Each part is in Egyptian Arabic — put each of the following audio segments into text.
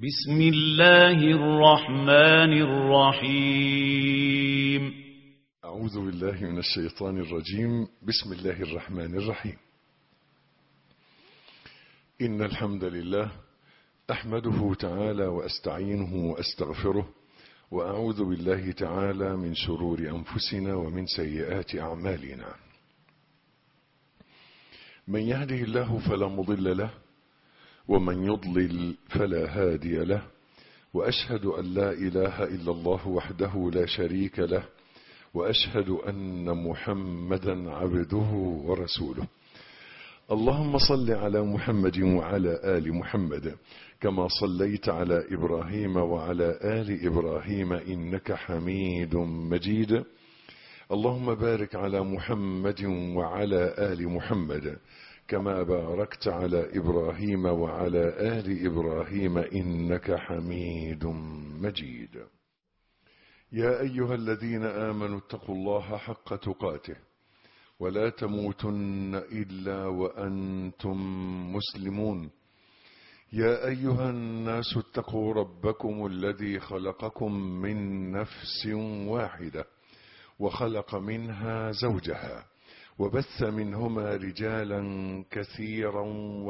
بسم الله الرحمن الرحيم أعوذ بالله من الشيطان الرجيم بسم الله الرحمن الرحيم إن الحمد لله أحمده تعالى وأستعينه وأستغفره وأعوذ بالله تعالى من شرور أنفسنا ومن سيئات أعمالنا من يهده الله فلا مضل له ومن يضلل فلا هادي له وأشهد أن لا إله إلا الله وحده لا شريك له وأشهد أن محمدا عبده ورسوله اللهم صل على محمد وعلى آل محمد كما صليت على إبراهيم وعلى آل إبراهيم إنك حميد مجيد اللهم بارك على محمد وعلى آل محمد كما باركت على إبراهيم وعلى آل إبراهيم إنك حميد مجيد يا أيها الذين آمنوا اتقوا الله حق تقاته ولا تموتن إلا وأنتم مسلمون يا أيها الناس اتقوا ربكم الذي خلقكم من نفس واحدة وخلق منها زوجها وبث منهما رجالا كثيرا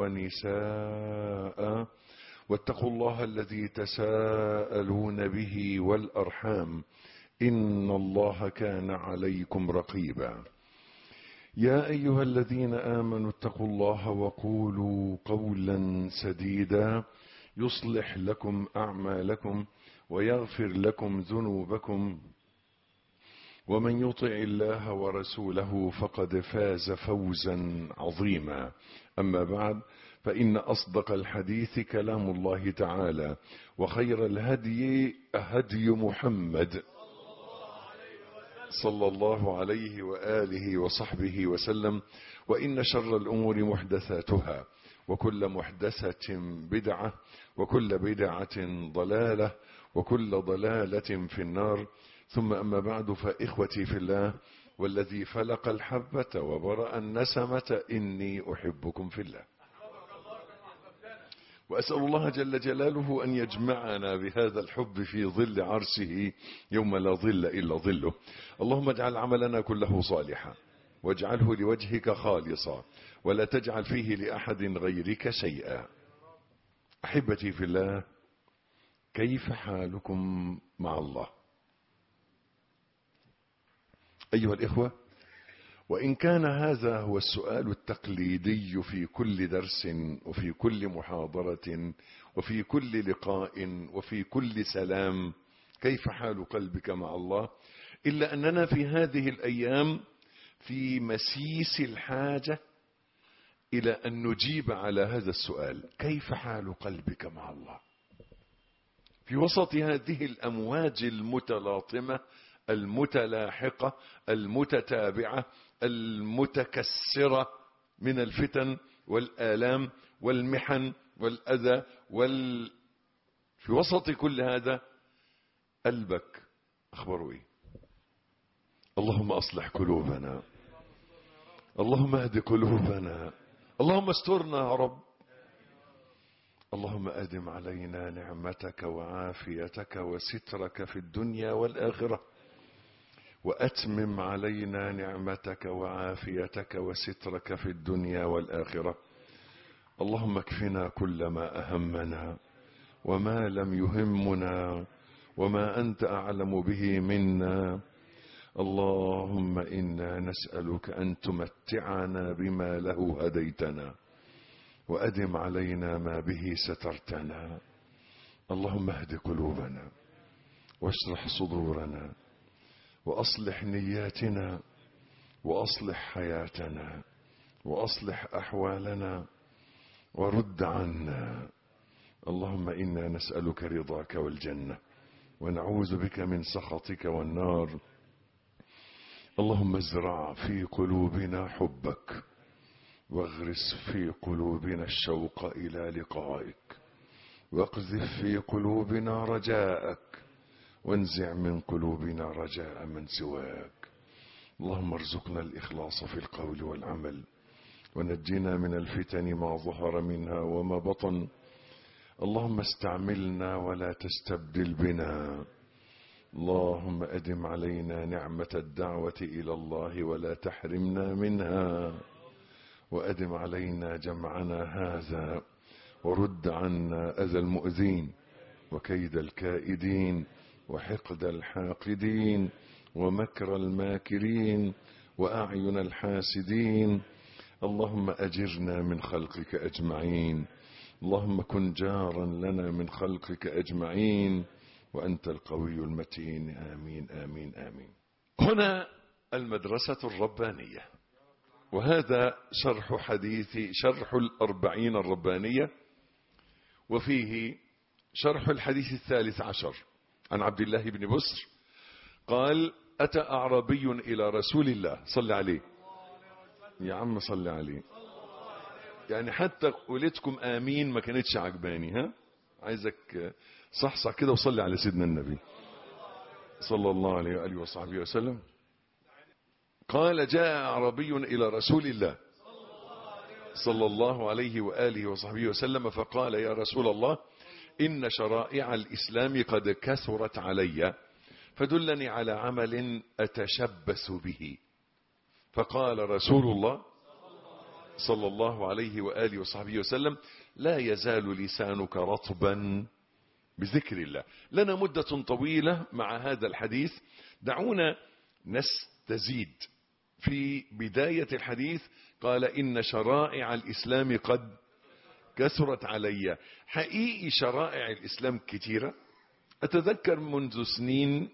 ونساء واتقوا الله الذي تساءلون به والأرحام إن الله كان عليكم رقيبا يا أيها الذين آمنوا اتقوا الله وقولوا قولا سديدا يصلح لكم أعمالكم ويغفر لكم ذنوبكم ومن يطع الله ورسوله فقد فاز فوزا عظيما أما بعد فإن أصدق الحديث كلام الله تعالى وخير الهدي هدي محمد صلى الله عليه وآله وصحبه وسلم وإن شر الأمور محدثاتها وكل محدثة بدعة وكل بدعة ضلالة وكل ضلالة في النار ثم أما بعد فإخوتي في الله والذي فلق الحبة وبرأ النسمة إني أحبكم في الله وأسأل الله جل جلاله أن يجمعنا بهذا الحب في ظل عرشه يوم لا ظل إلا ظله اللهم اجعل عملنا كله صالحا واجعله لوجهك خالصا ولا تجعل فيه لأحد غيرك شيئا أحبتي في الله كيف حالكم مع الله أيها الإخوة وإن كان هذا هو السؤال التقليدي في كل درس وفي كل محاضرة وفي كل لقاء وفي كل سلام كيف حال قلبك مع الله إلا أننا في هذه الأيام في مسيس الحاجة إلى أن نجيب على هذا السؤال كيف حال قلبك مع الله في وسط هذه الأمواج المتلاطمة المتلاحقة المتتابعة المتكسرة من الفتن والآلام والمحن والأذى وال... في وسط كل هذا قلبك أخبره إيه اللهم أصلح قلوبنا اللهم اهد قلوبنا اللهم استرنا يا رب اللهم أدم علينا نعمتك وعافيتك وسترك في الدنيا والآخرة وأتمم علينا نعمتك وعافيتك وسترك في الدنيا والآخرة اللهم اكفنا كل ما أهمنا وما لم يهمنا وما أنت أعلم به منا اللهم إنا نسألك أن تمتعنا بما له هديتنا وأدم علينا ما به سترتنا اللهم اهد قلوبنا واشرح صدورنا وأصلح نياتنا وأصلح حياتنا وأصلح أحوالنا ورد عنا اللهم إنا نسألك رضاك والجنة ونعوذ بك من سخطك والنار اللهم ازرع في قلوبنا حبك واغرس في قلوبنا الشوق إلى لقائك واقذف في قلوبنا رجاءك وانزع من قلوبنا رجاء من سواك اللهم ارزقنا الإخلاص في القول والعمل ونجنا من الفتن ما ظهر منها وما بطن اللهم استعملنا ولا تستبدل بنا اللهم أدم علينا نعمة الدعوة إلى الله ولا تحرمنا منها وأدم علينا جمعنا هذا ورد عنا أذى المؤذين وكيد الكائدين وحقد الحاقدين ومكر الماكرين وأعين الحاسدين اللهم أجرنا من خلقك أجمعين اللهم كن جارا لنا من خلقك أجمعين وأنت القوي المتين آمين آمين آمين هنا المدرسة الربانية وهذا شرح حديث شرح الأربعين الربانية وفيه شرح الحديث الثالث عشر عن عبد الله بن بسر قال أتى أعرابي إلى رسول الله صلى عليه يا عم صلى عليه يعني حتى قولتكم آمين ما كانتش عجباني ها عايزك صحصح كده وصلي على سيدنا النبي صلى الله عليه وآله وصحبه وسلم قال جاء أعرابي إلى رسول الله صلى الله عليه وآله وصحبه وسلم فقال يا رسول الله إن شرائع الإسلام قد كثرت علي فدلني على عمل أتشبث به فقال رسول الله صلى الله عليه وآله وصحبه وسلم لا يزال لسانك رطبا بذكر الله لنا مدة طويلة مع هذا الحديث دعونا نستزيد في بداية الحديث قال إن شرائع الإسلام قد كثرت علي حقيقي شرائع الإسلام كثيرة أتذكر منذ سنين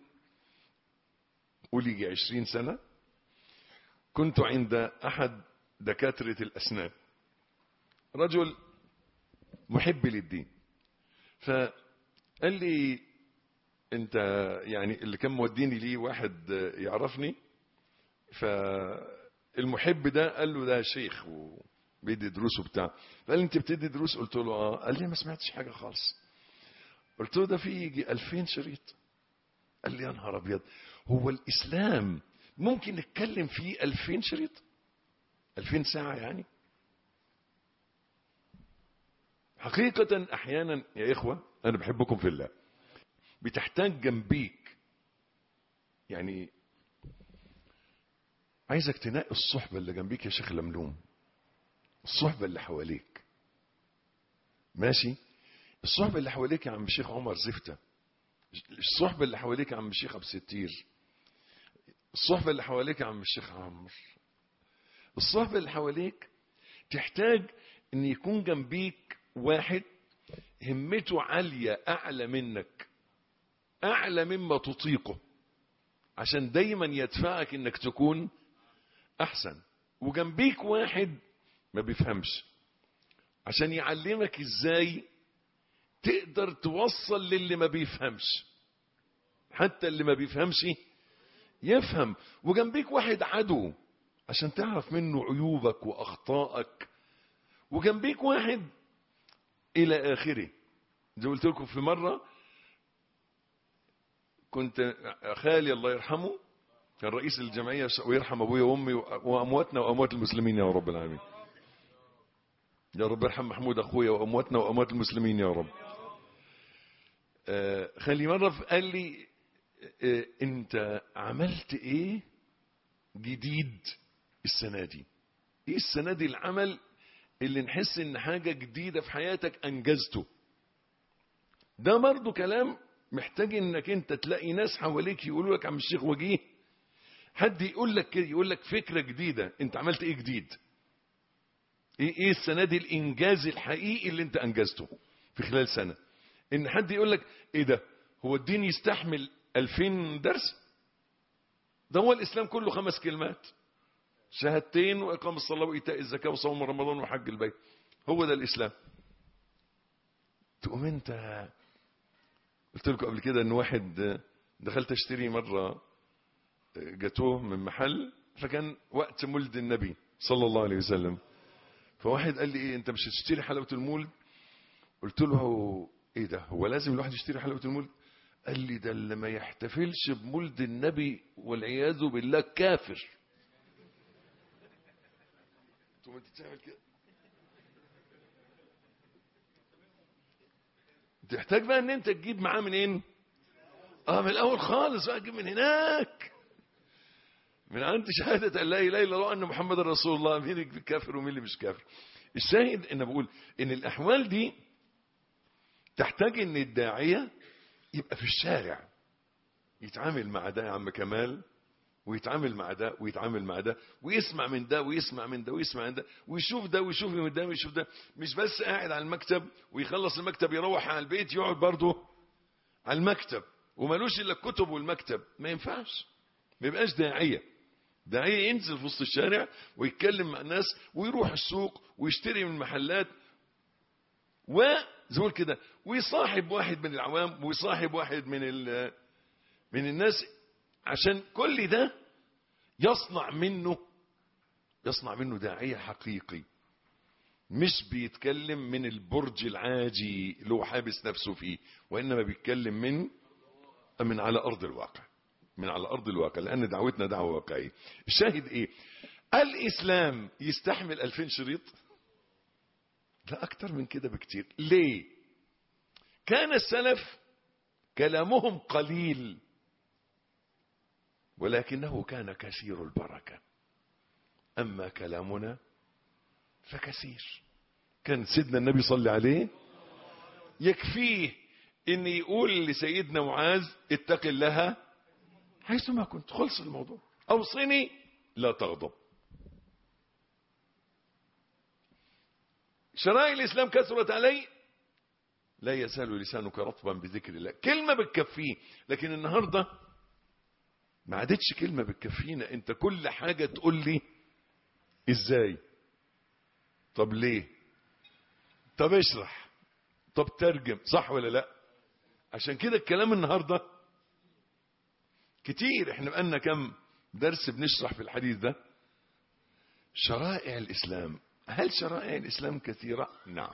قولي عشرين سنة كنت عند أحد دكاترة الأسنان رجل محب للدين فقال لي انت يعني اللي كان موديني ليه واحد يعرفني فالمحب ده قال له ده شيخ وبيدي دروس وبتاع فقال لي انت بتدي دروس قلت له اه قال لي ما سمعتش حاجه خالص قلت له ده في يجي 2000 شريط قال لي يا نهار ابيض هو الاسلام ممكن نتكلم فيه 2000 شريط 2000 ساعه يعني حقيقة أحيانا يا إخوة أنا بحبكم في الله بتحتاج جنبيك يعني عايزك تنقي الصحبة اللي جنبيك يا شيخ لملوم الصحبة اللي حواليك ماشي الصحبة اللي حواليك يا عم الشيخ عمر زفتة الصحبة اللي حواليك يا عم الشيخ أبو ستير الصحبة اللي حواليك يا عم الشيخ عمرو الصحبة اللي حواليك تحتاج ان يكون جنبيك واحد همته عالية اعلى منك اعلى مما تطيقه عشان دايما يدفعك انك تكون احسن وجنبيك واحد ما بيفهمش عشان يعلمك ازاي تقدر توصل للي ما بيفهمش حتى اللي ما بيفهمش يفهم وجنبيك واحد عدو عشان تعرف منه عيوبك واخطائك وجنبيك واحد الى اخره زي قلت لكم في مره كنت خالي الله يرحمه كان رئيس الجمعيه ويرحم ابويا وامي وامواتنا واموات المسلمين يا رب العالمين يا رب ارحم محمود اخويا وامواتنا واموات المسلمين يا رب آه خالي مره قال لي آه انت عملت ايه جديد السنه دي ايه السنه دي العمل اللي نحس ان حاجة جديدة في حياتك انجزته ده برضو كلام محتاج انك انت تلاقي ناس حواليك يقولوا لك عم الشيخ وجيه حد يقول لك كده يقول لك فكرة جديدة انت عملت ايه جديد ايه ايه السنة دي الانجاز الحقيقي اللي انت انجزته في خلال سنة ان حد يقول لك ايه ده هو الدين يستحمل 2000 درس ده هو الاسلام كله خمس كلمات شهادتين وإقام الصلاة وإيتاء الزكاة وصوم رمضان وحج البيت هو ده الإسلام تقوم أنت قلت لكم قبل كده أن واحد دخلت أشتري مرة جاتوه من محل فكان وقت مولد النبي صلى الله عليه وسلم فواحد قال لي إيه أنت مش هتشتري حلاوة المولد قلت له إيه ده هو لازم الواحد يشتري حلاوة المولد قال لي ده اللي ما يحتفلش بمولد النبي والعياذ بالله كافر ثم انت تعمل كده تحتاج بقى ان انت تجيب معاه منين اه من الاول خالص بقى تجيب من هناك من عند شهادة أن لا إله إلا الله أن محمد رسول الله مين اللي كافر ومين اللي مش كافر الشاهد أن بقول أن الأحوال دي تحتاج أن الداعية يبقى في الشارع يتعامل مع ده يا عم كمال ويتعامل مع ده ويتعامل مع ده ويسمع من ده ويسمع من ده ويسمع من ده ويشوف ده ويشوف من ده ويشوف ده مش بس قاعد على المكتب ويخلص المكتب يروح على البيت يقعد برضه على المكتب ومالوش الا الكتب والمكتب ما ينفعش ما يبقاش داعيه داعيه ينزل في وسط الشارع ويتكلم مع الناس ويروح السوق ويشتري من المحلات وزول كده ويصاحب واحد من العوام ويصاحب واحد من من الناس عشان كل ده يصنع منه يصنع منه داعية حقيقي مش بيتكلم من البرج العاجي اللي هو حابس نفسه فيه وإنما بيتكلم من من على أرض الواقع من على أرض الواقع لأن دعوتنا دعوة واقعية الشاهد إيه الإسلام يستحمل ألفين شريط لا أكتر من كده بكتير ليه كان السلف كلامهم قليل ولكنه كان كثير البركة أما كلامنا فكثير كان سيدنا النبي صلى عليه يكفيه ان يقول لسيدنا معاذ اتق الله حيثما كنت خلص الموضوع اوصني لا تغضب شرائع الاسلام كثرت علي لا يزال لسانك رطبا بذكر الله كلمه بتكفيه لكن النهارده ما عادتش كلمه بتكفينا انت كل حاجه تقول لي ازاي طب ليه طب اشرح طب ترجم صح ولا لا عشان كده الكلام النهارده كتير احنا بقالنا كم درس بنشرح في الحديث ده شرائع الاسلام هل شرائع الاسلام كثيره نعم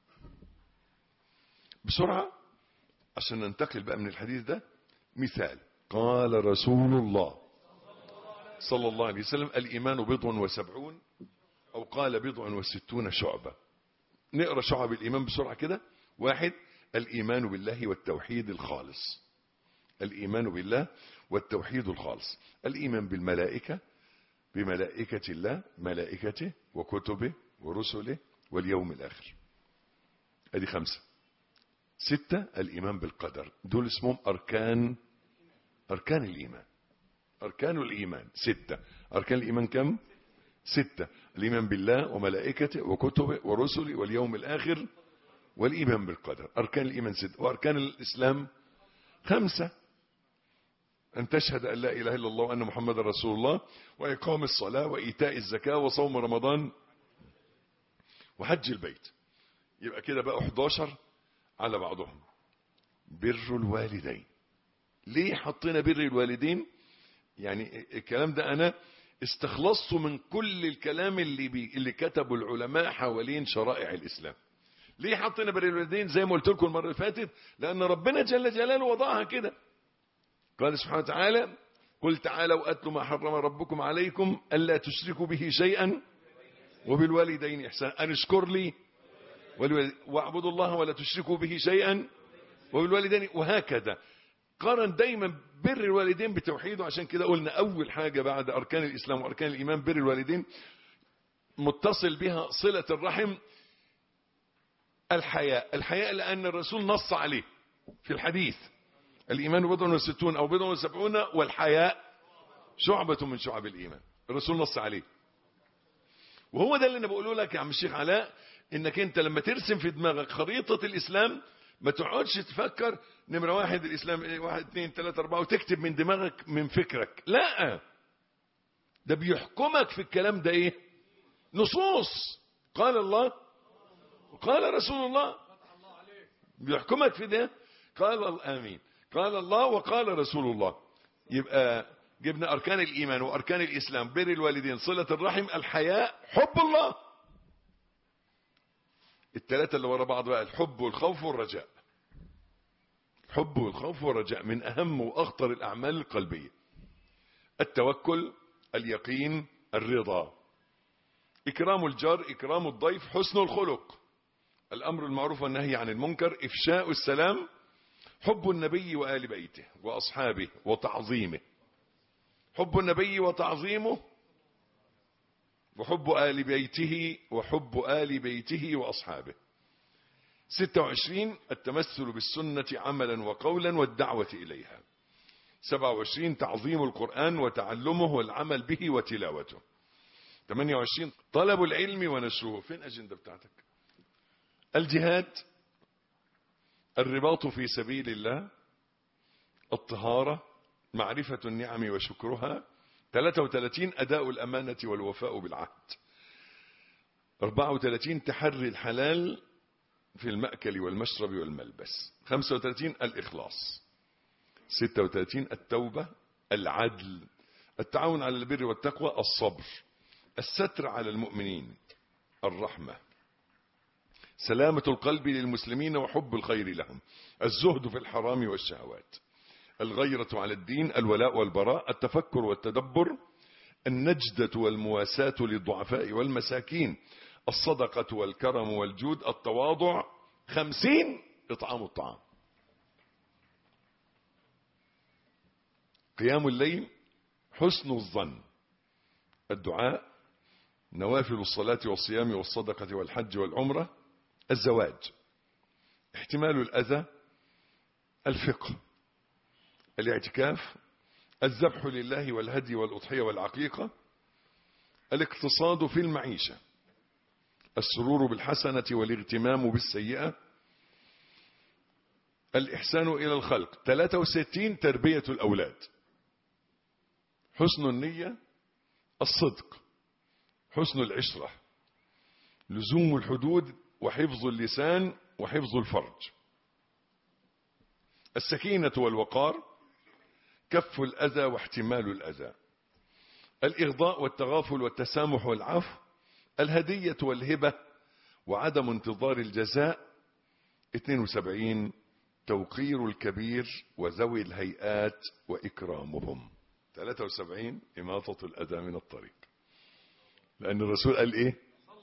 بسرعه عشان ننتقل بقى من الحديث ده مثال قال رسول الله صلى الله عليه وسلم الايمان بضع وسبعون او قال بضع وستون شعبه نقرا شعب الايمان بسرعه كده واحد الايمان بالله والتوحيد الخالص الايمان بالله والتوحيد الخالص الايمان بالملائكه بملائكه الله ملائكته وكتبه ورسله واليوم الاخر ادي خمسه سته الايمان بالقدر دول اسمهم اركان اركان الايمان اركان الايمان سته اركان الايمان كم ستة الإيمان بالله وملائكته وكتبه ورسله واليوم الآخر والإيمان بالقدر أركان الإيمان ستة وأركان الإسلام خمسة أن تشهد أن لا إله إلا الله وأن محمد رسول الله وإقام الصلاة وإيتاء الزكاة وصوم رمضان وحج البيت يبقى كده بقى 11 على بعضهم بر الوالدين ليه حطينا بر الوالدين يعني الكلام ده أنا استخلصته من كل الكلام اللي بي اللي كتبه العلماء حوالين شرائع الاسلام ليه حطينا بر الوالدين زي ما قلت لكم المره اللي فاتت لان ربنا جل جلاله وضعها كده قال سبحانه وتعالى قل تعالوا اتلوا ما حرم ربكم عليكم الا تشركوا به شيئا وبالوالدين احسانا ان اشكر لي واعبدوا الله ولا تشركوا به شيئا وبالوالدين وهكذا قارن دايما بر الوالدين بتوحيده عشان كده قلنا اول حاجة بعد اركان الاسلام واركان الايمان بر الوالدين متصل بها صلة الرحم الحياء الحياء لان الرسول نص عليه في الحديث الايمان بضع وستون او بضع وسبعون والحياء شعبة من شعب الايمان الرسول نص عليه وهو ده اللي انا بقوله لك يا عم الشيخ علاء انك انت لما ترسم في دماغك خريطة الاسلام ما تقعدش تفكر نمرة واحد الإسلام إيه واحد اثنين ثلاثة أربعة وتكتب من دماغك من فكرك لا ده بيحكمك في الكلام ده إيه نصوص قال الله وقال رسول الله بيحكمك في ده قال آمين قال الله وقال رسول الله يبقى جبنا أركان الإيمان وأركان الإسلام بر الوالدين صلة الرحم الحياء حب الله الثلاثة اللي ورا بعض بقى الحب والخوف والرجاء الحب والخوف والرجاء من أهم وأخطر الأعمال القلبية التوكل اليقين الرضا إكرام الجار إكرام الضيف حسن الخلق الأمر المعروف والنهي عن المنكر إفشاء السلام حب النبي وآل بيته وأصحابه وتعظيمه حب النبي وتعظيمه وحب آل بيته وحب آل بيته وأصحابه 26 التمثل بالسنة عملا وقولا والدعوة إليها 27 تعظيم القرآن وتعلمه والعمل به وتلاوته 28 طلب العلم ونشره فين أجندة بتاعتك الجهاد الرباط في سبيل الله الطهارة معرفة النعم وشكرها 33 أداء الأمانة والوفاء بالعهد 34 تحري الحلال في المأكل والمشرب والملبس 35 الإخلاص 36 التوبة العدل التعاون على البر والتقوى الصبر الستر على المؤمنين الرحمة سلامة القلب للمسلمين وحب الخير لهم الزهد في الحرام والشهوات الغيرة على الدين الولاء والبراء التفكر والتدبر النجدة والمواساة للضعفاء والمساكين الصدقة والكرم والجود التواضع خمسين إطعام الطعام قيام الليل حسن الظن الدعاء نوافل الصلاة والصيام والصدقة والحج والعمرة الزواج احتمال الأذى الفقه الاعتكاف الذبح لله والهدي والأضحية والعقيقة الاقتصاد في المعيشة السرور بالحسنة والاغتمام بالسيئة الإحسان إلى الخلق 63 تربية الأولاد حسن النية الصدق حسن العشرة لزوم الحدود وحفظ اللسان وحفظ الفرج السكينة والوقار كف الأذى واحتمال الأذى الإغضاء والتغافل والتسامح والعفو الهدية والهبة وعدم انتظار الجزاء 72 توقير الكبير وذوي الهيئات وإكرامهم 73 إماطة الأذى من الطريق لأن الرسول قال إيه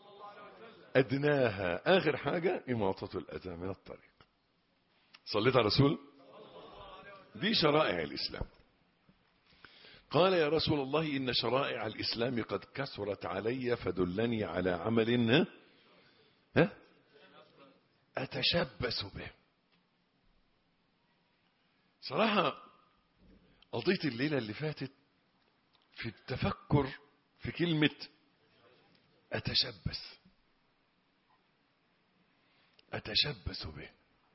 أدناها آخر حاجة إماطة الأذى من الطريق صليت على الرسول دي شرائع الإسلام قال يا رسول الله إن شرائع الإسلام قد كثرت علي فدلني على عمل ها؟ ها؟ أتشبث به صراحة قضيت الليلة اللي فاتت في التفكر في كلمة أتشبث أتشبث به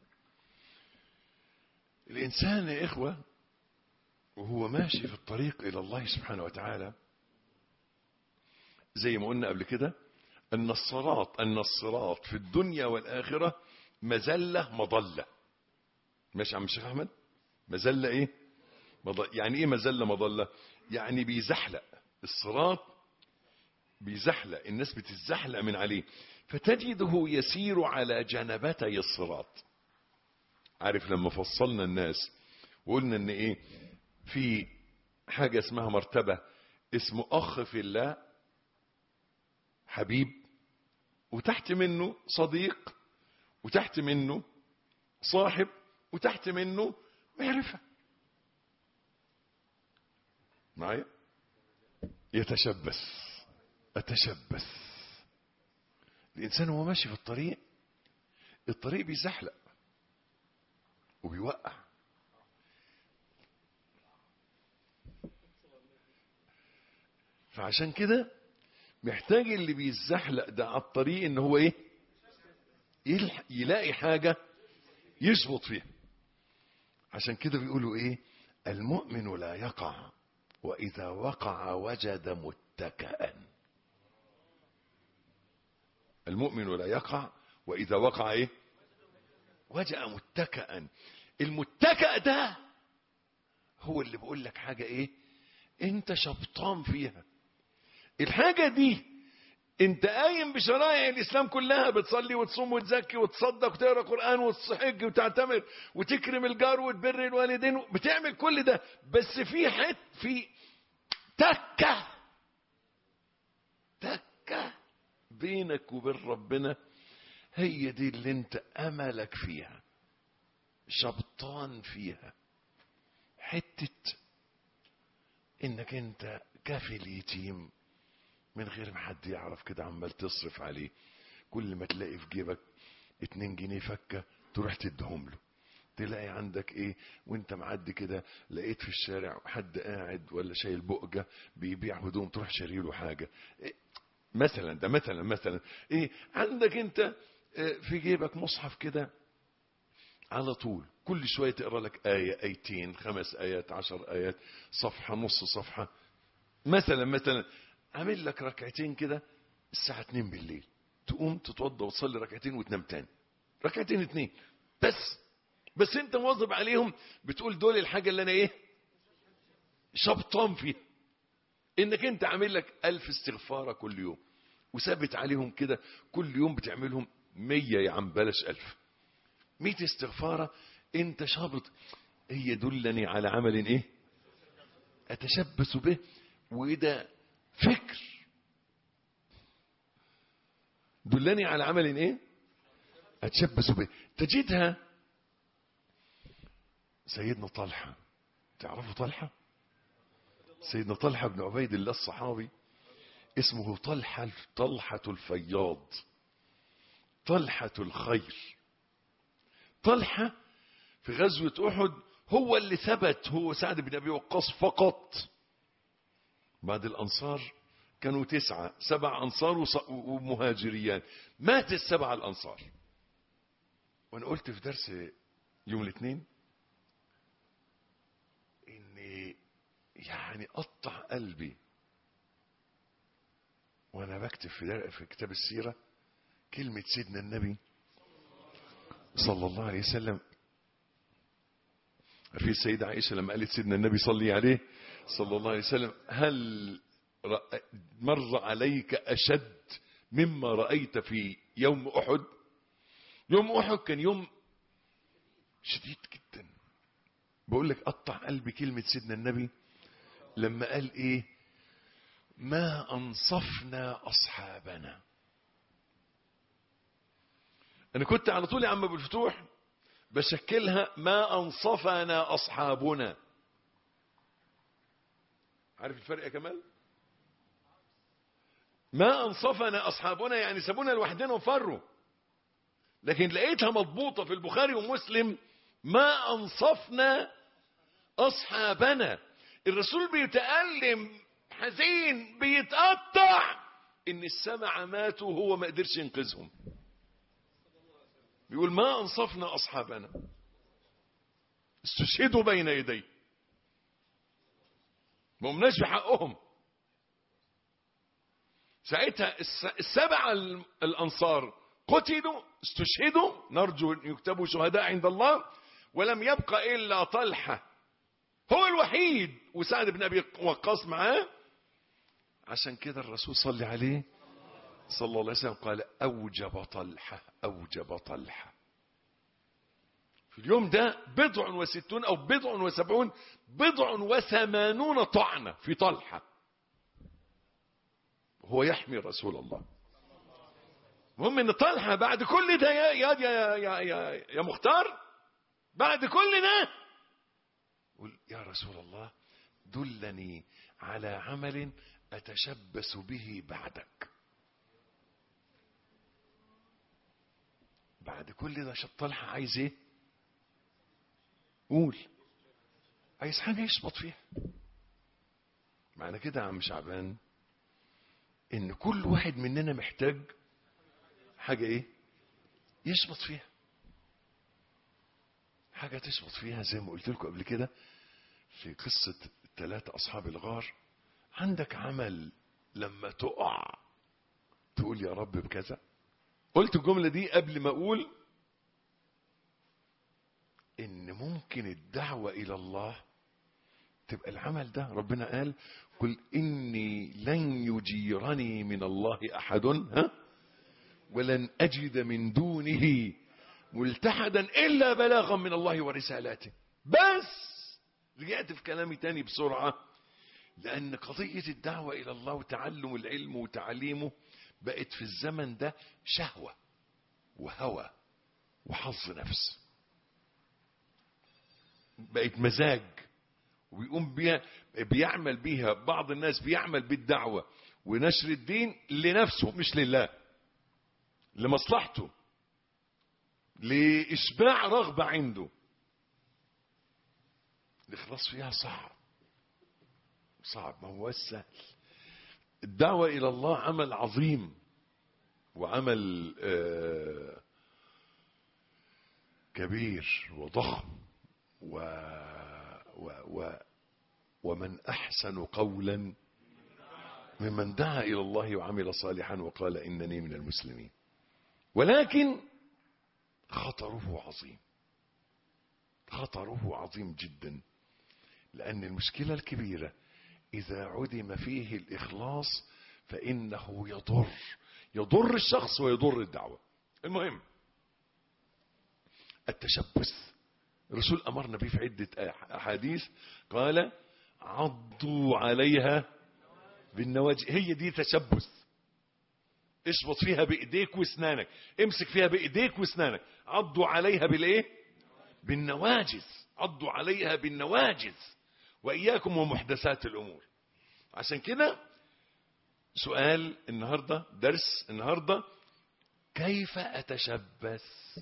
الإنسان يا إخوة وهو ماشي في الطريق إلى الله سبحانه وتعالى زي ما قلنا قبل كده أن الصراط أن الصراط في الدنيا والآخرة مزلة مضلة ماشي عم الشيخ أحمد مزلة إيه مضلة. يعني إيه مزلة مضلة يعني بيزحلق الصراط بيزحلق الناس بتزحلق من عليه فتجده يسير على جنبتي الصراط عارف لما فصلنا الناس وقلنا ان ايه في حاجة اسمها مرتبة اسمه اخ في الله حبيب وتحت منه صديق وتحت منه صاحب وتحت منه معرفة معايا يتشبث أتشبث الإنسان وهو ماشي في الطريق الطريق بيزحلق وبيوقع فعشان كده محتاج اللي بيزحلق ده على الطريق ان هو ايه يلح- يلاقي حاجة يشبط فيها عشان كده بيقولوا ايه المؤمن لا يقع واذا وقع وجد متكئا المؤمن لا يقع واذا وقع ايه وجد متكئا المتكئ ده هو اللي بيقول لك حاجة ايه انت شبطان فيها الحاجة دي انت قايم بشرائع الاسلام كلها بتصلي وتصوم وتزكي وتصدق وتقرا قران وتصحج وتعتمر وتكرم الجار وتبر الوالدين بتعمل كل ده بس في حت في تكه تكه بينك وبين ربنا هي دي اللي انت املك فيها شبطان فيها حتة انك انت كافل يتيم من غير ما حد يعرف كده عمال تصرف عليه كل ما تلاقي في جيبك اتنين جنيه فكة تروح تديهم له تلاقي عندك ايه وانت معدي كده لقيت في الشارع حد قاعد ولا شايل بقجة بيبيع هدوم تروح شاري له حاجة إيه مثلا ده مثلا مثلا ايه عندك انت اه في جيبك مصحف كده على طول كل شوية تقرا لك آية آيتين خمس آيات عشر آيات صفحة نص صفحة مثلا مثلا عامل لك ركعتين كده الساعة 2 بالليل تقوم تتوضى وتصلي ركعتين وتنام تاني ركعتين اتنين بس بس انت مواظب عليهم بتقول دول الحاجة اللي انا ايه شبطان فيها انك انت عامل لك الف استغفارة كل يوم وثابت عليهم كده كل يوم بتعملهم مية يا عم بلاش الف مية استغفارة انت شابط هي دلني على عمل ايه اتشبث به وده فكر دلني على عمل ايه اتشبث به تجدها سيدنا طلحة تعرفوا طلحة سيدنا طلحة بن عبيد الله الصحابي اسمه طلحة طلحة الفياض طلحة الخير طلحة في غزوة أحد هو اللي ثبت هو سعد بن أبي وقاص فقط بعد الأنصار كانوا تسعة سبع أنصار ومهاجريان مات السبع الأنصار وأنا قلت في درس يوم الاثنين إني يعني قطع قلبي وأنا بكتب في, في كتاب السيرة كلمة سيدنا النبي صلى الله عليه وسلم في السيدة عائشة لما قالت سيدنا النبي صلي عليه صلى الله عليه وسلم هل مر عليك أشد مما رأيت في يوم أحد يوم أحد كان يوم شديد جدا بقول لك قطع قلبي كلمة سيدنا النبي لما قال ايه ما انصفنا اصحابنا انا كنت على طول يا عم ابو الفتوح بشكلها ما انصفنا اصحابنا عارف الفرق يا كمال ما انصفنا اصحابنا يعني سابونا لوحدنا وفروا لكن لقيتها مضبوطة في البخاري ومسلم ما انصفنا اصحابنا الرسول بيتألم حزين بيتقطع ان السبعة ماتوا وهو ما قدرش ينقذهم بيقول ما انصفنا اصحابنا استشهدوا بين يديه ما قمناش بحقهم ساعتها السبعة الانصار قتلوا استشهدوا نرجو ان يكتبوا شهداء عند الله ولم يبقى الا طلحه هو الوحيد وسعد بن ابي وقاص معاه عشان كده الرسول صلى عليه صلى الله عليه وسلم قال اوجب طلحه اوجب طلحه في اليوم ده بضع وستون او بضع وسبعون بضع وثمانون طعنه في طلحه هو يحمي رسول الله المهم ان طلحه بعد كل ده يا يا يا يا, يا, يا مختار بعد كل ده قل يا رسول الله دلني على عمل أتشبث به بعدك بعد كل ده شط طلحة عايز ايه قول عايز حاجة يشبط فيها معنى كده يا عم شعبان ان كل واحد مننا محتاج حاجة ايه يشبط فيها حاجة تشبط فيها زي ما قلت لكم قبل كده في قصة الثلاثة أصحاب الغار عندك عمل لما تقع تقول يا رب بكذا قلت الجملة دي قبل ما أقول إن ممكن الدعوة إلى الله تبقى العمل ده ربنا قال قل إني لن يجيرني من الله أحد ها ولن أجد من دونه ملتحدا إلا بلاغا من الله ورسالاته بس رجعت في كلامي تاني بسرعة لأن قضية الدعوة إلى الله وتعلم العلم وتعليمه بقت في الزمن ده شهوة وهوى وحظ نفس بقت مزاج وبيقوم بيها بيعمل بيها بعض الناس بيعمل بالدعوة ونشر الدين لنفسه مش لله لمصلحته لإشباع رغبة عنده الإخلاص فيها صعب صعب ما هو سهل الدعوة إلى الله عمل عظيم وعمل آه كبير وضخم و و و ومن أحسن قولا ممن دعا إلى الله وعمل صالحا وقال إنني من المسلمين ولكن خطره عظيم خطره عظيم جدا لأن المشكلة الكبيرة إذا عدم فيه الإخلاص فإنه يضر يضر الشخص ويضر الدعوة المهم التشبث الرسول أمرنا به في عدة أحاديث قال عضوا عليها بالنواجذ هي دي تشبث اشبط فيها بايديك واسنانك امسك فيها بايديك واسنانك عضوا عليها بالايه بالنواجذ عضوا عليها بالنواجذ واياكم ومحدثات الامور عشان كده سؤال النهارده درس النهارده كيف اتشبث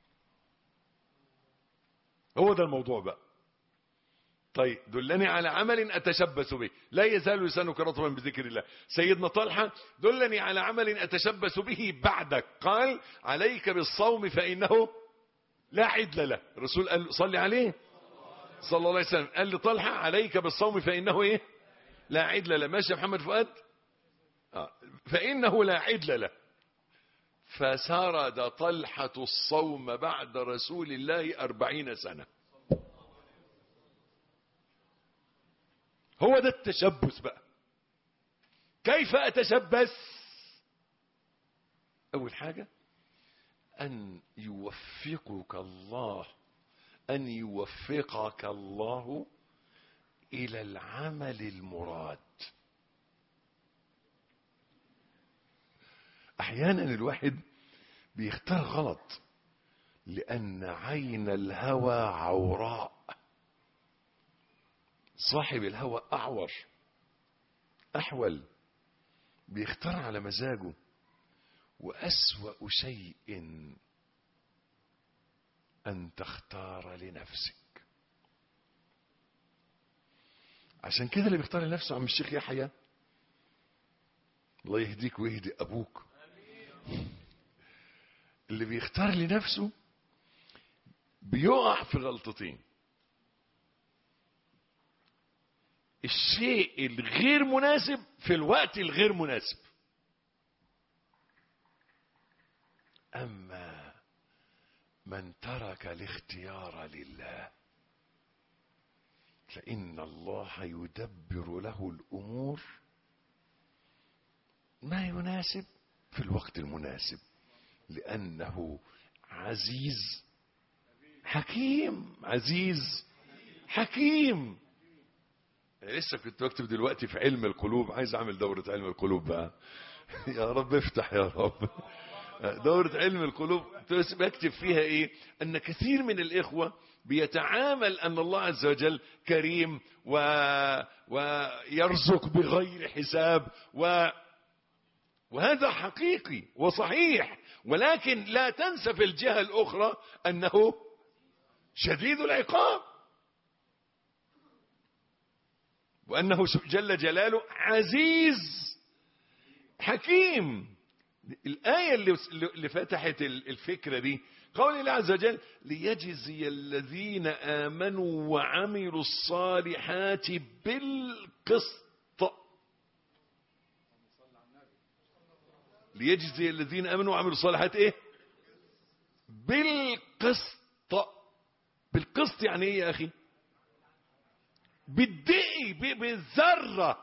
هو ده الموضوع بقى طيب دلني على عمل أتشبث به لا يزال لسانك رطبا بذكر الله سيدنا طلحة دلني على عمل أتشبث به بعدك قال عليك بالصوم فإنه لا عدل له الرسول قال صلي عليه صلى الله عليه وسلم قال لطلحة عليك بالصوم فإنه إيه لا عدل له ماشي يا محمد فؤاد آه. فإنه لا عدل له فسرد طلحة الصوم بعد رسول الله أربعين سنة هو ده التشبث بقى كيف أتشبث أول حاجة أن يوفقك الله أن يوفقك الله إلى العمل المراد أحيانا الواحد بيختار غلط لأن عين الهوى عوراء صاحب الهوى أعور أحول بيختار على مزاجه وأسوأ شيء أن تختار لنفسك عشان كده اللي بيختار لنفسه عم الشيخ يحيى الله يهديك ويهدي أبوك اللي بيختار لنفسه بيقع في غلطتين الشيء الغير مناسب في الوقت الغير مناسب أما من ترك الاختيار لله فإن الله يدبر له الأمور ما يناسب في الوقت المناسب لأنه عزيز حكيم عزيز حكيم لسه كنت بكتب دلوقتي في علم القلوب عايز اعمل دورة علم القلوب بقى يا رب افتح يا رب دورة علم القلوب بكتب فيها ايه ان كثير من الاخوة بيتعامل ان الله عز وجل كريم و... ويرزق بغير حساب و... وهذا حقيقي وصحيح ولكن لا تنسى في الجهة الاخرى انه شديد العقاب وأنه جل جلاله عزيز حكيم الآية اللي, اللي فتحت الفكرة دي قول الله عز وجل ليجزي الذين آمنوا وعملوا الصالحات بالقسط ليجزي الذين آمنوا وعملوا الصالحات ايه بالقسط بالقسط يعني ايه يا اخي بالدقي بالذرة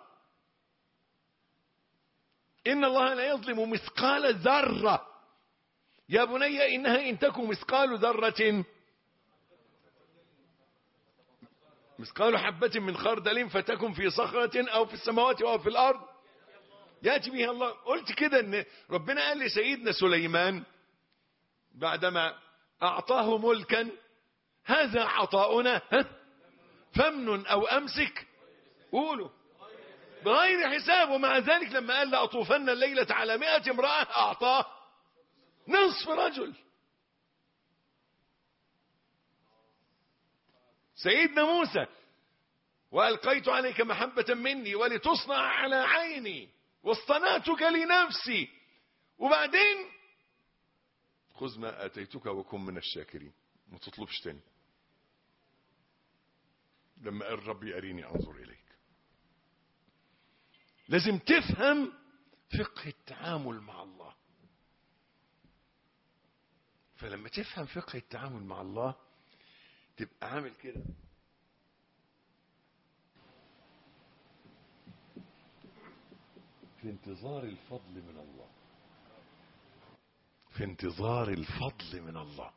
إن الله لا يظلم مثقال ذرة يا بني إنها إن تكن مثقال ذرة مثقال حبة من خردل فتكن في صخرة أو في السماوات أو في الأرض يأتي بها الله قلت كده إن ربنا قال لسيدنا سليمان بعدما أعطاه ملكا هذا عطاؤنا ها؟ فمن أو أمسك قولوا بغير حساب ومع ذلك لما قال لأطوفن الليلة على مئة امرأة أعطاه نصف رجل سيدنا موسى وألقيت عليك محبة مني ولتصنع على عيني واصطنعتك لنفسي وبعدين خذ ما آتيتك وكن من الشاكرين ما تطلبش تاني لما قال ربي أريني أنظر إليك لازم تفهم فقه التعامل مع الله فلما تفهم فقه التعامل مع الله تبقى عامل كده في انتظار الفضل من الله في انتظار الفضل من الله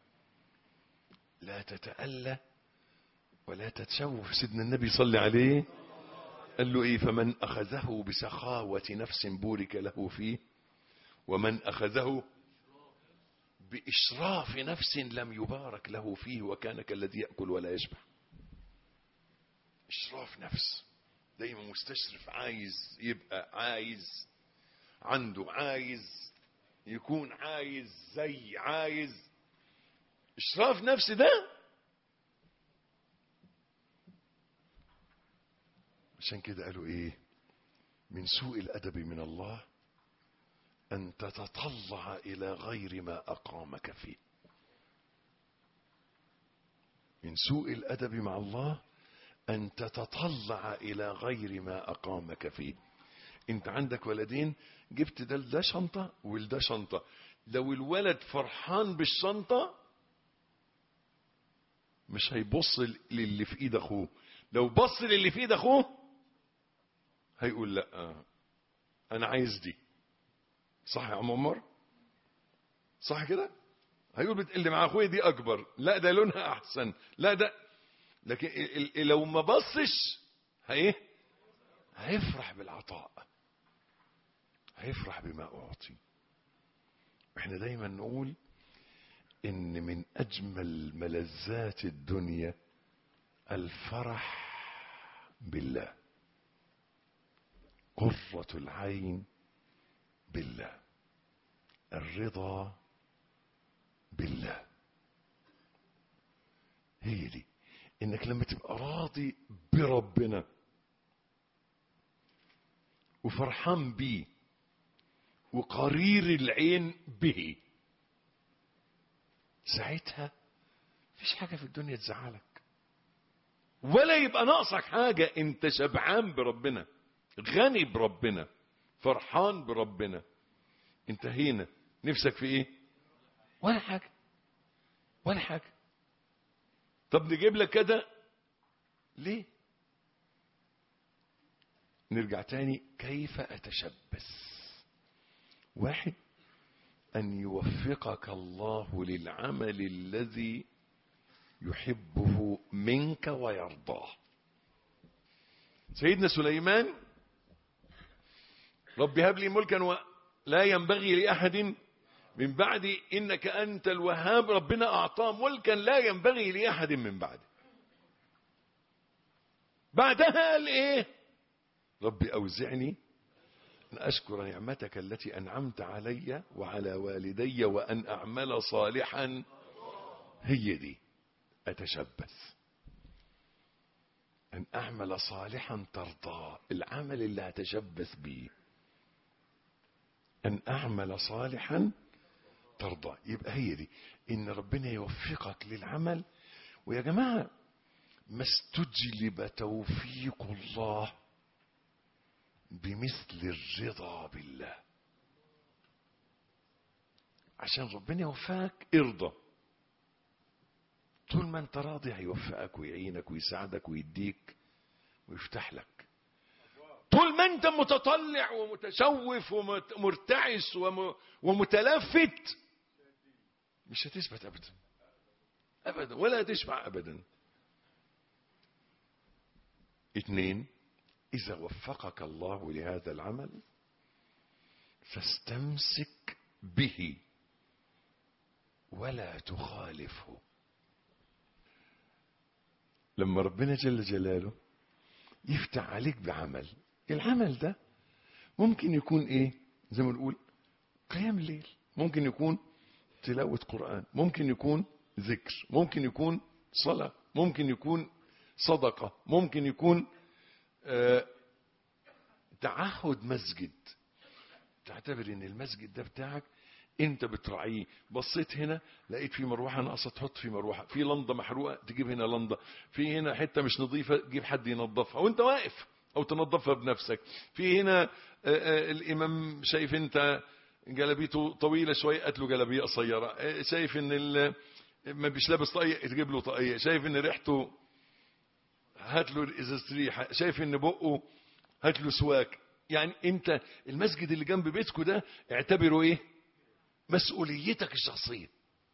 لا تتألى ولا تتشوف سيدنا النبي صلى عليه قال له ايه فمن اخذه بسخاوة نفس بورك له فيه ومن اخذه باشراف نفس لم يبارك له فيه وكان كالذي يأكل ولا يشبع اشراف نفس دايما مستشرف عايز يبقى عايز عنده عايز يكون عايز زي عايز اشراف نفس ده عشان كده قالوا ايه من سوء الادب من الله ان تتطلع الى غير ما اقامك فيه من سوء الادب مع الله ان تتطلع الى غير ما اقامك فيه انت عندك ولدين جبت ده ده شنطه ولده شنطه لو الولد فرحان بالشنطه مش هيبص للي في ايد اخوه لو بص للي في ايد اخوه هيقول لا انا عايز دي صح يا عم عمر صح كده هيقول اللي مع اخويا دي اكبر لا ده لونها احسن لا ده لكن لو ما بصش هي هيفرح بالعطاء هيفرح بما اعطي احنا دايما نقول ان من اجمل ملذات الدنيا الفرح بالله قرة العين بالله الرضا بالله هي دي انك لما تبقى راضي بربنا وفرحان بيه وقرير العين به ساعتها مفيش حاجة في الدنيا تزعلك ولا يبقى ناقصك حاجة انت شبعان بربنا غني بربنا فرحان بربنا انتهينا نفسك في ايه ولا حاجة ولا حاجة طب نجيب لك كده ليه نرجع تاني كيف اتشبث واحد ان يوفقك الله للعمل الذي يحبه منك ويرضاه سيدنا سليمان رب هب لي ملكا ولا ينبغي لأحد من بعدي إنك أنت الوهاب ربنا أعطاه ملكا لا ينبغي لأحد من بعده بعدها قال إيه ربي أوزعني أن أشكر نعمتك التي أنعمت علي وعلى والدي وأن أعمل صالحا هي دي أتشبث أن أعمل صالحا ترضى العمل اللي هتشبث به أن أعمل صالحا ترضى يبقى هي دي إن ربنا يوفقك للعمل ويا جماعة ما استجلب توفيق الله بمثل الرضا بالله عشان ربنا يوفقك ارضى طول ما انت راضي هيوفقك ويعينك ويساعدك ويديك ويفتح لك طول ما انت متطلع ومتشوف ومرتعش ومتلفت مش هتثبت ابدا ابدا ولا هتشبع ابدا اثنين اذا وفقك الله لهذا العمل فاستمسك به ولا تخالفه لما ربنا جل جلاله يفتح عليك بعمل العمل ده ممكن يكون ايه زي ما نقول قيام الليل ممكن يكون تلاوة قرآن ممكن يكون ذكر ممكن يكون صلاة ممكن يكون صدقة ممكن يكون آه تعهد مسجد تعتبر ان المسجد ده بتاعك انت بتراعيه بصيت هنا لقيت في مروحه ناقصه تحط في مروحه في لنضه محروقه تجيب هنا لنضه في هنا حته مش نظيفه تجيب حد ينظفها وانت واقف او تنظفها بنفسك في هنا آآ آآ الامام شايف انت جلابيته طويله شويه هات له جلابيه قصيره شايف ان ما بيش لابس طاقيه تجيب له طاقيه شايف ان ريحته هات له ازازه ريحه شايف ان بقه هات له سواك يعني انت المسجد اللي جنب بيتكم ده اعتبره ايه مسؤوليتك الشخصيه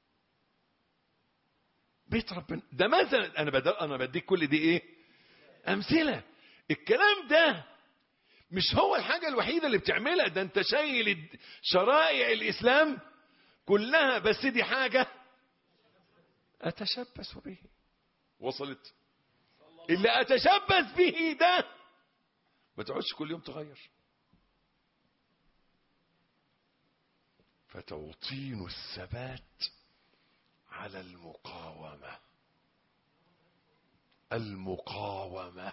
بيت ربنا ده مثلا انا بدل انا بديك كل دي ايه امثله الكلام ده مش هو الحاجه الوحيده اللي بتعملها ده انت شايل شرائع الاسلام كلها بس دي حاجه اتشبث به وصلت اللي اتشبث به ده ما تقعدش كل يوم تغير فتوطين الثبات على المقاومة المقاومة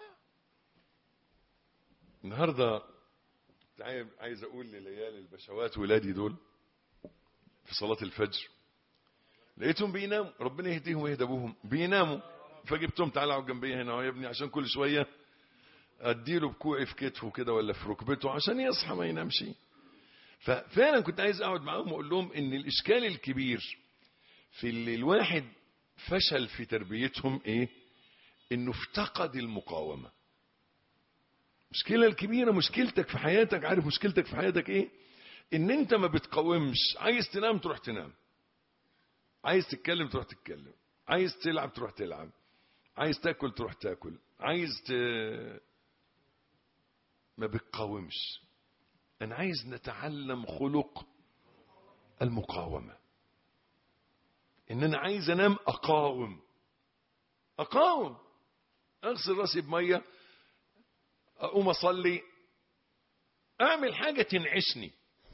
النهاردة عايز أقول لليالي البشوات ولادي دول في صلاة الفجر لقيتهم بيناموا ربنا يهديهم ويهدى ابوهم بيناموا فجبتهم تعالى اقعد جنبي هنا يا ابني عشان كل شويه اديله بكوعي في كتفه كده ولا في ركبته عشان يصحى ما ينامش ففعلا كنت عايز اقعد معاهم واقول لهم ان الاشكال الكبير في اللي الواحد فشل في تربيتهم ايه انه افتقد المقاومه المشكله الكبيره مشكلتك في حياتك عارف مشكلتك في حياتك ايه ان انت ما بتقاومش عايز تنام تروح تنام عايز تتكلم تروح تتكلم عايز تلعب تروح تلعب عايز تاكل تروح تاكل عايز ت... ما بتقاومش انا عايز نتعلم خلق المقاومه ان انا عايز انام اقاوم اقاوم اغسل راسي بميه اقوم اصلي اعمل حاجه تنعشني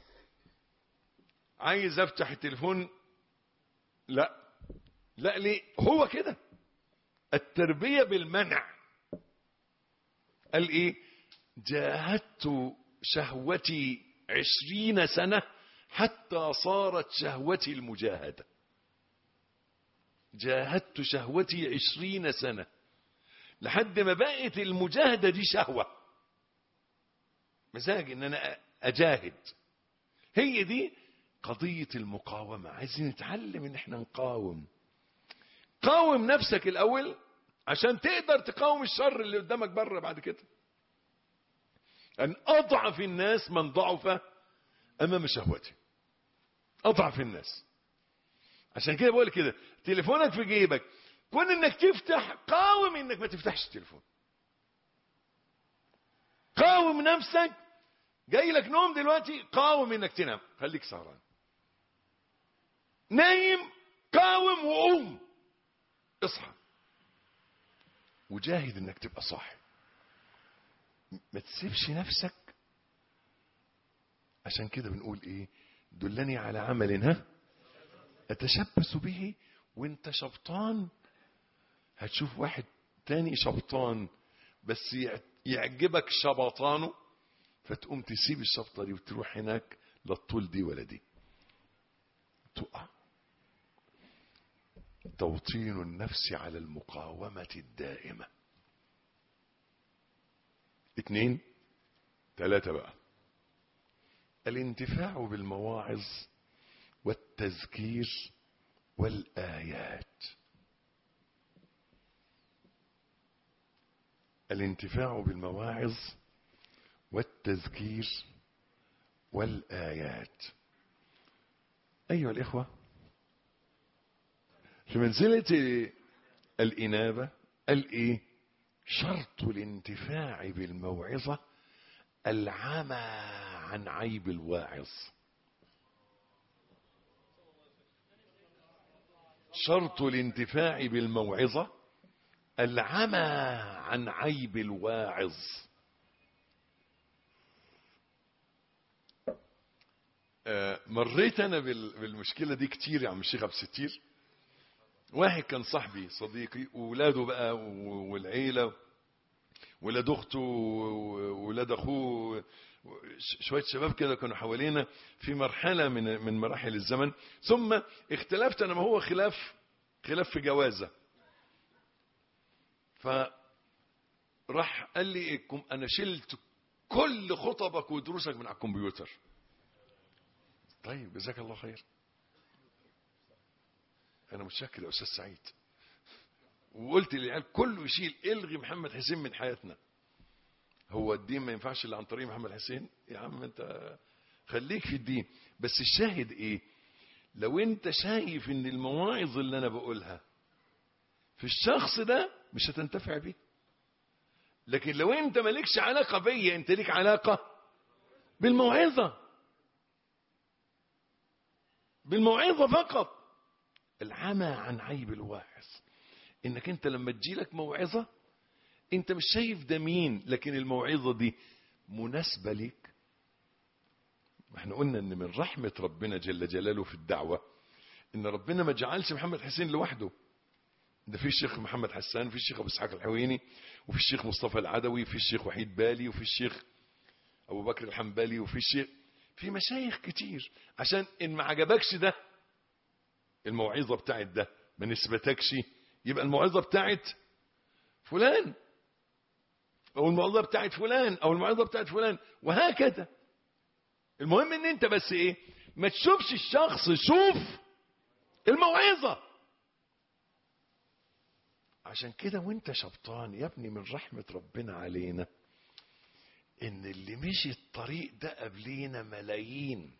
عايز افتح التليفون لا لا ليه هو كده التربيه بالمنع قال ايه جاهدت شهوتي عشرين سنة حتى صارت شهوتي المجاهدة جاهدت شهوتي عشرين سنة لحد ما بقت المجاهدة دي شهوة مزاج ان انا اجاهد هي دي قضية المقاومة عايزين نتعلم ان احنا نقاوم قاوم نفسك الاول عشان تقدر تقاوم الشر اللي قدامك بره بعد كده أن أضعف الناس من ضعف أمام شهوته أضعف الناس عشان كده بقول كده تليفونك في جيبك كون انك تفتح قاوم انك ما تفتحش التليفون قاوم نفسك جاي لك نوم دلوقتي قاوم انك تنام خليك سهران نايم قاوم وقوم اصحى وجاهد انك تبقى صاحي ما تسيبش نفسك عشان كده بنقول ايه دلني على عمل ها اتشبث به وانت شبطان هتشوف واحد تاني شبطان بس يعجبك شبطانه فتقوم تسيب الشبطة دي وتروح هناك لا الطول دي ولا دي تقع توطين النفس على المقاومة الدائمة اتنين تلاتة بقى الانتفاع بالمواعظ والتذكير والآيات الانتفاع بالمواعظ والتذكير والآيات أيها الإخوة في منزلة الإنابة قال إيه شرط الانتفاع بالموعظة العمى عن عيب الواعظ شرط الانتفاع بالموعظة العمى عن عيب الواعظ آه، مريت انا بال- بالمشكله دي كتير يا عم الشيخ عبد الستير واحد كان صاحبي صديقي وولاده بقى و- والعيله ولاد اخته وولاد اخوه ش- شويه شباب كده كانوا حوالينا في مرحله من من مراحل الزمن ثم اختلفت انا ما هو خلاف خلاف في جوازه فراح قال لي الكم- انا شلت كل خطبك ودروسك من على الكمبيوتر طيب جزاك الله خير انا متشكر يا استاذ سعيد وقلت للعيال كله يشيل الغي محمد حسين من حياتنا هو الدين ما ينفعش الا عن طريق محمد حسين يا عم انت خليك في الدين بس الشاهد ايه لو انت شايف ان المواعظ اللي انا بقولها في الشخص ده مش هتنتفع بيه لكن لو انت مالكش علاقه بيا انت ليك علاقه بالموعظه بالموعظه فقط العمى عن عيب الواعظ انك انت لما تجيلك موعظه انت مش شايف ده مين لكن الموعظه دي مناسبه ليك ما احنا قلنا ان من رحمه ربنا جل جلاله في الدعوه ان ربنا ما جعلش محمد حسين لوحده ده في الشيخ محمد حسان وفي الشيخ ابو اسحاق الحويني وفي الشيخ مصطفى العدوي وفي الشيخ وحيد بالي وفي الشيخ ابو بكر الحنبلي وفي الشيخ في مشايخ كتير عشان ان ما عجبكش ده الموعظه بتاعت ده ما نسبتكش يبقى الموعظه بتاعت فلان او الموعظه بتاعت فلان او الموعظه بتاعت فلان وهكذا المهم ان انت بس ايه ما تشوفش الشخص شوف الموعظه عشان كده وانت شبطان يا ابني من رحمه ربنا علينا ان اللي مشي الطريق ده قبلينا ملايين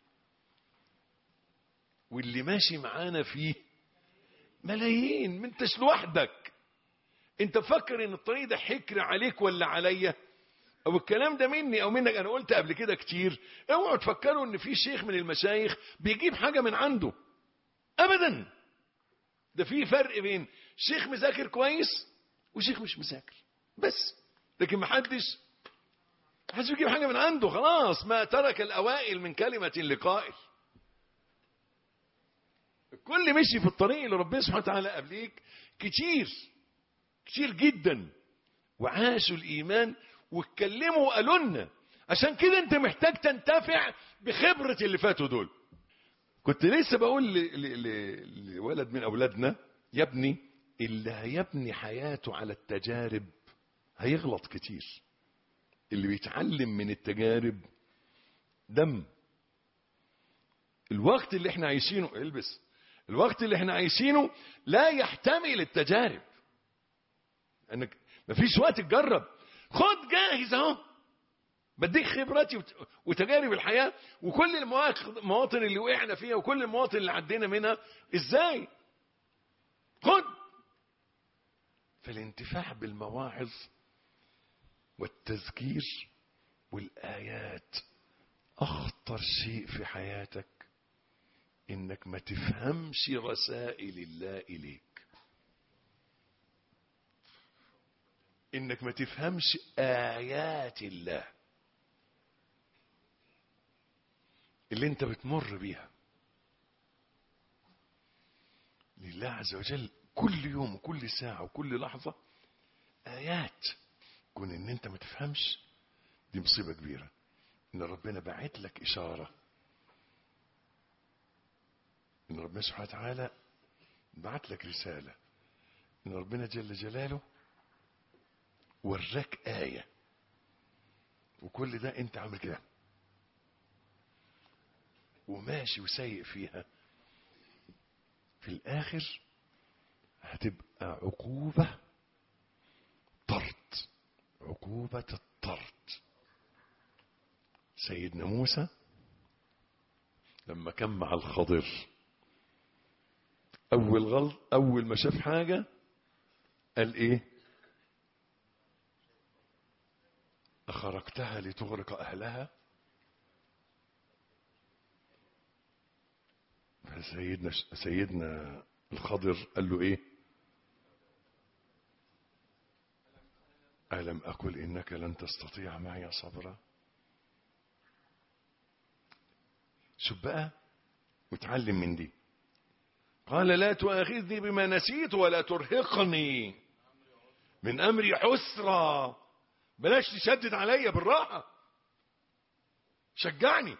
واللي ماشي معانا فيه ملايين ما انتش لوحدك انت فكر ان الطريق ده حكر عليك ولا عليا او الكلام ده مني او منك انا قلت قبل كده كتير اوعوا تفكروا ان في شيخ من المشايخ بيجيب حاجه من عنده ابدا ده في فرق بين شيخ مذاكر كويس وشيخ مش مذاكر بس لكن محدش محدش بيجيب حاجه من عنده خلاص ما ترك الاوائل من كلمه لقائل الكل مشي في الطريق اللي ربنا سبحانه وتعالى قبليك كتير كتير جدا وعاشوا الايمان واتكلموا وقالوا لنا عشان كده انت محتاج تنتفع بخبره اللي فاتوا دول كنت لسه بقول ل- ل- ل- لولد من اولادنا يا ابني اللي هيبني حياته على التجارب هيغلط كتير اللي بيتعلم من التجارب دم الوقت اللي احنا عايشينه البس الوقت اللي احنا عايشينه لا يحتمل التجارب انك مفيش وقت تجرب خد جاهز اهو بديك خبراتي وت- وتجارب الحياه وكل المواق- المواطن اللي وقعنا فيها وكل المواطن اللي عدينا منها ازاي خد فالانتفاع بالمواعظ والتذكير والايات اخطر شيء في حياتك انك ما تفهمش رسائل الله اليك انك ما تفهمش ايات الله اللي انت بتمر بيها لله عز وجل كل يوم وكل ساعة وكل لحظة آيات كون ان انت ما تفهمش دي مصيبة كبيرة ان ربنا باعت لك اشارة ان ربنا سبحانه وتعالى بعت لك رسالة ان ربنا جل جلاله وراك آية وكل ده انت عامل كده وماشي وسايق فيها في الاخر هتبقى عقوبة طرد عقوبة الطرد سيدنا موسى لما كان مع الخضر اول غلط اول ما شاف حاجة قال ايه أخرجتها لتغرق أهلها فسيدنا سيدنا الخضر قال له ايه ألم أقل إنك لن تستطيع معي صبرا شوف بقى وتعلم من دي قال لا تؤاخذني بما نسيت ولا ترهقني من أمري عسرا بلاش تشدد عليا بالراحة شجعني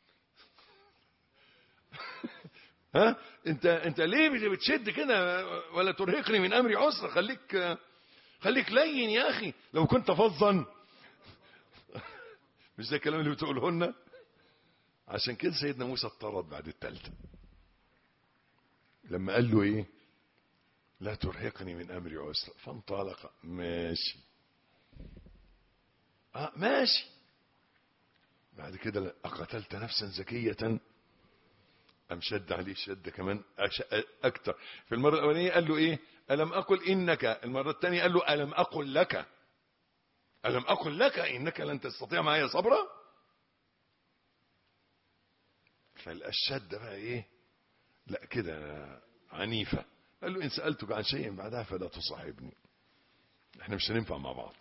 ها انت انت ليه بتشد كده ولا ترهقني من امري عسرا خليك خليك لين يا اخي لو كنت فظا مش ده الكلام اللي بتقوله لنا عشان كده سيدنا موسى اضطرد بعد الثالثه لما قال له ايه لا ترهقني من امري عسرا فانطلق ماشي اه ماشي بعد كده اقتلت نفسا زكيه أم شد عليه شد كمان أكتر في المرة الأولانية قال له إيه ألم أقل إنك المرة الثانية قال له ألم أقل لك ألم أقل لك إنك لن تستطيع معي صبرا فالشدة بقى إيه لا كده عنيفة قال له إن سألتك عن شيء بعدها فلا تصاحبني احنا مش هننفع مع بعض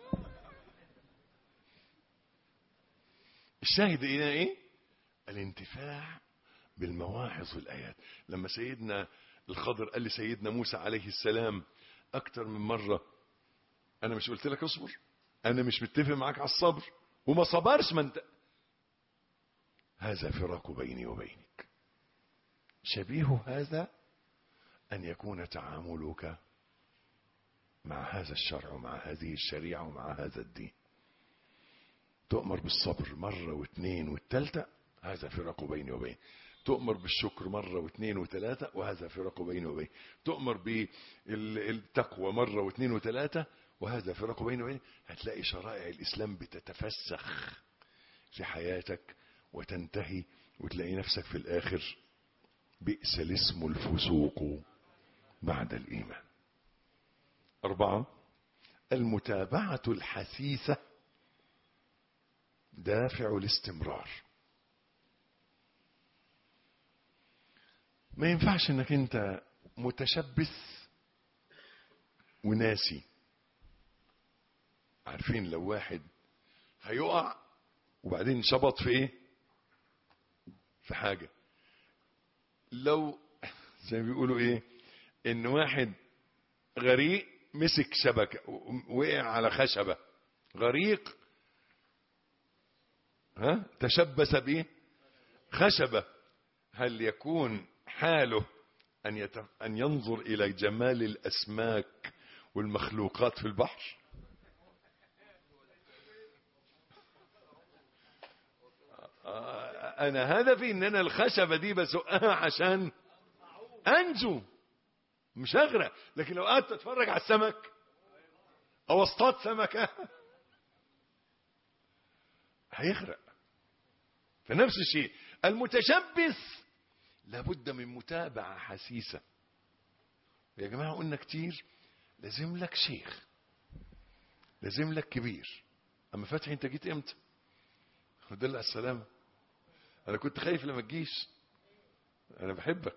الشاهد إيه إيه الانتفاع بالمواعظ والآيات لما سيدنا الخضر قال لسيدنا موسى عليه السلام أكتر من مرة أنا مش قلت لك اصبر أنا مش متفق معاك على الصبر وما صبرش ما انت هذا فراق بيني وبينك شبيه هذا أن يكون تعاملك مع هذا الشرع ومع هذه الشريعة ومع هذا الدين تؤمر بالصبر مرة واثنين والثالثة هذا فراق بيني وبينك تؤمر بالشكر مرة واثنين وثلاثة وهذا فراق بيني وبينك تؤمر بالتقوى مرة واثنين وثلاثة وهذا فراق بيني وبينك هتلاقي شرائع الإسلام بتتفسخ في حياتك وتنتهي وتلاقي نفسك في الآخر بئس الاسم الفسوق بعد الإيمان أربعة المتابعة الحثيثة دافع الاستمرار ما ينفعش انك انت متشبث وناسي عارفين لو واحد هيقع وبعدين شبط في ايه في حاجة لو زي ما بيقولوا ايه ان واحد غريق مسك شبكة وقع على خشبة غريق ها تشبث بايه خشبة هل يكون حاله أن, يتف... أن ينظر إلى جمال الأسماك والمخلوقات في البحر أنا هدفي إن أنا الخشبة دي بسقها عشان أنجو مش أغرق لكن لو قعدت أتفرج على السمك أو اصطاد سمكة هيغرق فنفس الشيء المتشبث لابد من متابعة حسيسة يا جماعة قلنا كتير لازم لك شيخ لازم لك كبير أما فتحي أنت جيت إمتى الحمد لله على السلامة أنا كنت خايف لما تجيش أنا بحبك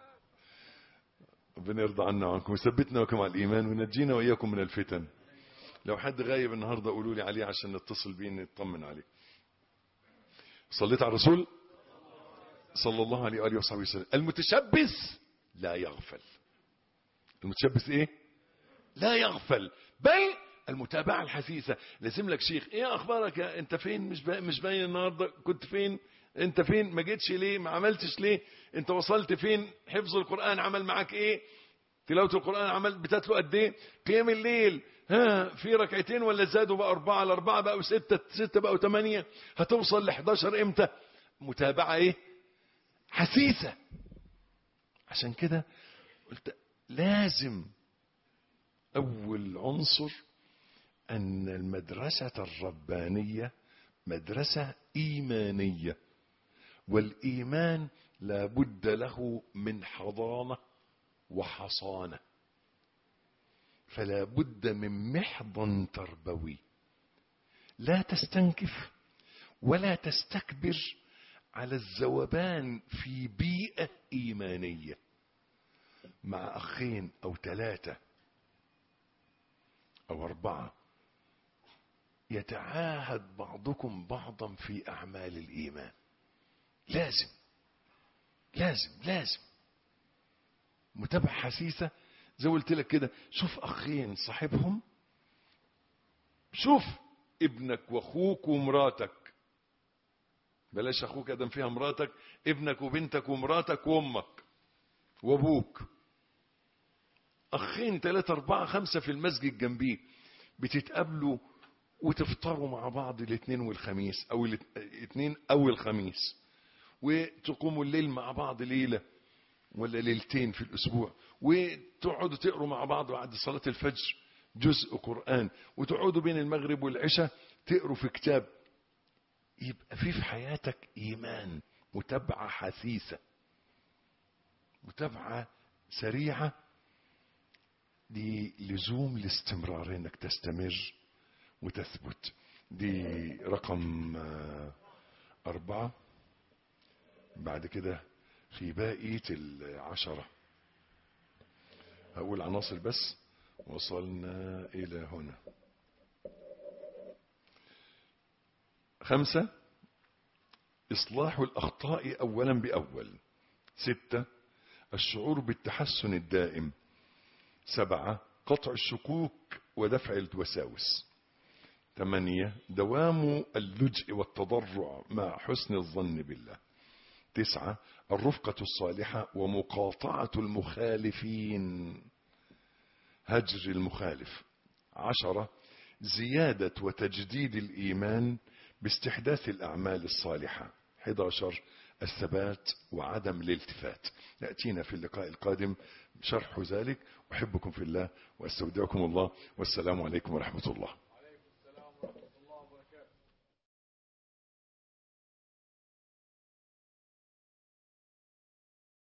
ربنا يرضى عنا وعنكم ويثبتنا وكم على الإيمان وينجينا وإياكم من الفتن لو حد غايب النهاردة قولوا لي عليه عشان نتصل بيه نطمن عليه صليت على الرسول صلى الله عليه وآله وصحبه وسلم المتشبث لا يغفل المتشبث ايه لا يغفل بل المتابعة الحثيثة لازم لك شيخ ايه اخبارك يا انت فين مش باين مش باين النهارده كنت فين انت فين ما جيتش ليه ما عملتش ليه انت وصلت فين حفظ القرآن عمل معاك ايه تلاوة القرآن عمل بتتلو قد ايه قيام الليل ها في ركعتين ولا زادوا بقى أربعة على أربعة بقوا ستة ستة بقوا ثمانية هتوصل ل 11 امتى متابعة ايه حثيثة عشان كده قلت لازم أول عنصر أن المدرسة الربانية مدرسة إيمانية والإيمان لا بد له من حضانة وحصانة فلا بد من محضن تربوي لا تستنكف ولا تستكبر على الذوبان في بيئة إيمانية مع أخين أو ثلاثة أو أربعة يتعاهد بعضكم بعضا في أعمال الإيمان لازم لازم لازم متابعة حسيسة زي قلت لك كده شوف أخين صاحبهم شوف ابنك واخوك ومراتك بلاش اخوك ادم فيها مراتك ابنك وبنتك ومراتك وامك وابوك اخين ثلاثة اربعة خمسة في المسجد جنبيه بتتقابلوا وتفطروا مع بعض الاثنين والخميس او الاثنين او الخميس وتقوموا الليل مع بعض ليلة ولا ليلتين في الاسبوع وتقعدوا تقروا مع بعض بعد صلاة الفجر جزء قرآن وتقعدوا بين المغرب والعشاء تقروا في كتاب يبقى في في حياتك إيمان متابعة حثيثة متابعة سريعة دي لزوم الاستمرار انك تستمر وتثبت دي رقم أربعة بعد كده في بقية العشرة هقول عناصر بس وصلنا إلى هنا خمسة إصلاح الأخطاء أولا بأول ستة الشعور بالتحسن الدائم سبعة قطع الشكوك ودفع الوساوس ثمانية دوام اللجء والتضرع مع حسن الظن بالله تسعة الرفقة الصالحة ومقاطعة المخالفين هجر المخالف عشرة زيادة وتجديد الإيمان باستحداث الأعمال الصالحة 11 الثبات وعدم الالتفات يأتينا في اللقاء القادم شرح ذلك أحبكم في الله وأستودعكم الله والسلام عليكم ورحمة الله